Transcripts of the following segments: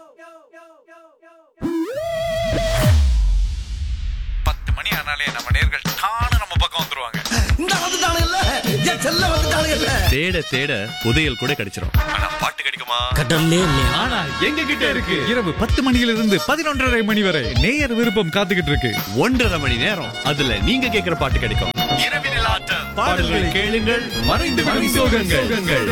பத்து மணி ஆனாலே நம்ம நேர்கள் தானே நம்ம பக்கம் வந்துருவாங்க இந்த வந்துட்டானுங்கல்ல என் செல்ல வந்துட்டானுங்கல்ல தேட தேட புதையல் கூட கிடைச்சிரும் ஆனா பாட்டு கிடைக்குமா கடல்லே இல்லையா ஆனா எங்க கிட்ட இருக்கு இரவு பத்து மணியிலிருந்து பதினொன்றரை மணி வரை நேயர் விருப்பம் காத்துக்கிட்டு இருக்கு ஒன்றரை மணி நேரம் அதுல நீங்க கேக்குற பாட்டு கிடைக்கும் இரவினில் ஆட்டம் பாடல்களை கேளுங்கள் மறைந்து விடும் சோகங்கள்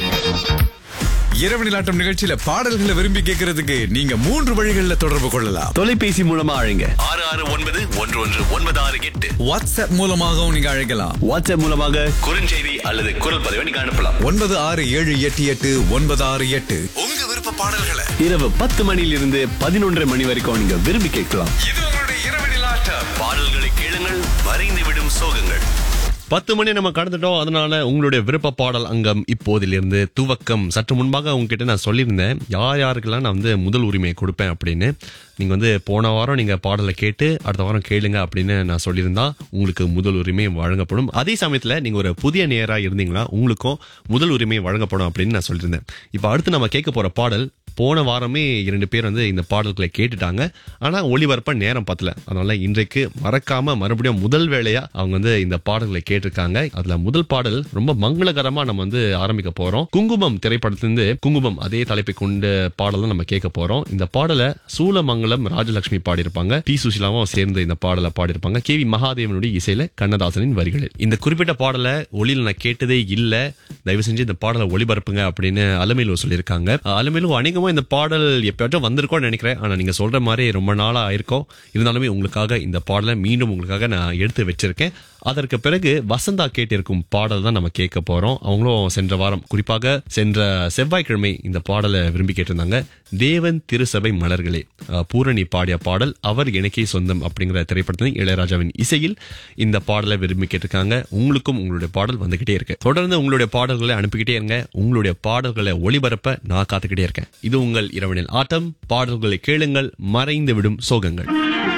இரவு நிலாட்டம் நிகழ்ச்சியில பாடல்களை விரும்பி கேட்கறதுக்கு நீங்க மூன்று வழிகளில் தொடர்பு கொள்ளலாம் தொலைபேசி மூலமா அழைங்க ஆறு ஆறு ஒன்பது ஒன்று ஒன்று ஒன்பது ஆறு எட்டு வாட்ஸ்அப் மூலமாகவும் நீங்க அழைக்கலாம் வாட்ஸ்அப் மூலமாக குறுஞ்செய்தி அல்லது குரல் பதிவை நீங்க அனுப்பலாம் ஒன்பது ஆறு ஏழு எட்டு எட்டு ஒன்பது ஆறு எட்டு உங்க விருப்ப பாடல்களை இரவு பத்து மணியிலிருந்து பதினொன்றரை மணி வரைக்கும் நீங்க விரும்பி கேட்கலாம் இது உங்களுடைய இரவனில் ஆட்டம் பாடல்களை கேளுங்கள் மறைந்து விடும் சோகங்கள் பத்து மணி நம்ம கடந்துட்டோம் அதனால உங்களுடைய விருப்ப பாடல் அங்கம் இப்போதிலிருந்து துவக்கம் சற்று முன்பாக உங்ககிட்ட நான் சொல்லியிருந்தேன் யார் யாருக்கெல்லாம் நான் வந்து முதல் உரிமையை கொடுப்பேன் அப்படின்னு நீங்க வந்து போன வாரம் நீங்க பாடலை கேட்டு அடுத்த வாரம் கேளுங்க அப்படின்னு நான் சொல்லியிருந்தா உங்களுக்கு முதல் உரிமை வழங்கப்படும் அதே சமயத்துல நீங்க ஒரு புதிய நேரா இருந்தீங்களா உங்களுக்கும் முதல் உரிமை வழங்கப்படும் அப்படின்னு நான் சொல்லியிருந்தேன் இப்போ அடுத்து நம்ம கேட்க போற பாடல் போன வாரமே இரண்டு பேர் வந்து இந்த பாடல்களை கேட்டுட்டாங்க ஆனா ஒளிபரப்ப நேரம் பத்தல அதனால இன்றைக்கு மறக்காம மறுபடியும் முதல் வேளையா அவங்க வந்து இந்த பாடல்களை கேட்டிருக்காங்க அதுல முதல் பாடல் ரொம்ப மங்களகரமா நம்ம வந்து ஆரம்பிக்க போறோம் குங்குமம் திரைப்படத்திலிருந்து குங்குமம் அதே தலைப்பை கொண்ட பாடல் தான் நம்ம கேட்க போறோம் இந்த பாடலை சூலமங்கலம் ராஜலட்சுமி பாடியிருப்பாங்க டி சுசிலாவும் சேர்ந்து இந்த பாடலை பாடியிருப்பாங்க கே வி மகாதேவனுடைய இசையில கண்ணதாசனின் வரிகளில் இந்த குறிப்பிட்ட பாடலை ஒளியில் நான் கேட்டதே இல்ல தயவு செஞ்சு இந்த பாடலை ஒளிபரப்புங்க அப்படின்னு அலமையிலு சொல்லியிருக்காங்க அலமையிலு அநேகமா இந்த பாடல் எப்பயாச்சும் வந்திருக்கோம்னு நினைக்கிறேன் ஆனா நீங்க சொல்ற மாதிரி ரொம்ப நாளா ஆயிருக்கும் இருந்தாலுமே உங்களுக்காக இந்த பாடலை மீண்டும் உங்களுக்காக நான் எடுத்து வச்சிருக்கேன் அதற்கு பிறகு வசந்தா கேட்டிருக்கும் பாடல் தான் நம்ம கேட்க போறோம் அவங்களும் சென்ற வாரம் குறிப்பாக சென்ற செவ்வாய்க்கிழமை இந்த பாடலை விரும்பி கேட்டிருந்தாங்க தேவன் திருசபை மலர்களே அஹ், பூரணி பாடிய பாடல் அவர் எனக்கே சொந்தம் அப்படிங்கிற திரைப்படத்தின் இளையராஜாவின் இசையில் இந்த பாடலை விரும்பி கேட்டிருக்காங்க உங்களுக்கும் உங்களுடைய பாடல் வந்துகிட்டே இருக்கு தொடர்ந்து உங்களுடைய பாடல்களை அனுப்பிக்கிட்டே இருங்க உங்களுடைய பாடல்களை ஒளிபரப்ப நான் காத்துக்கிட்டே இருக்கேன் இது உங்கள் இரவனில் ஆட்டம் பாடல்களை கேளுங்கள் மறைந்து விடும் சோகங்கள்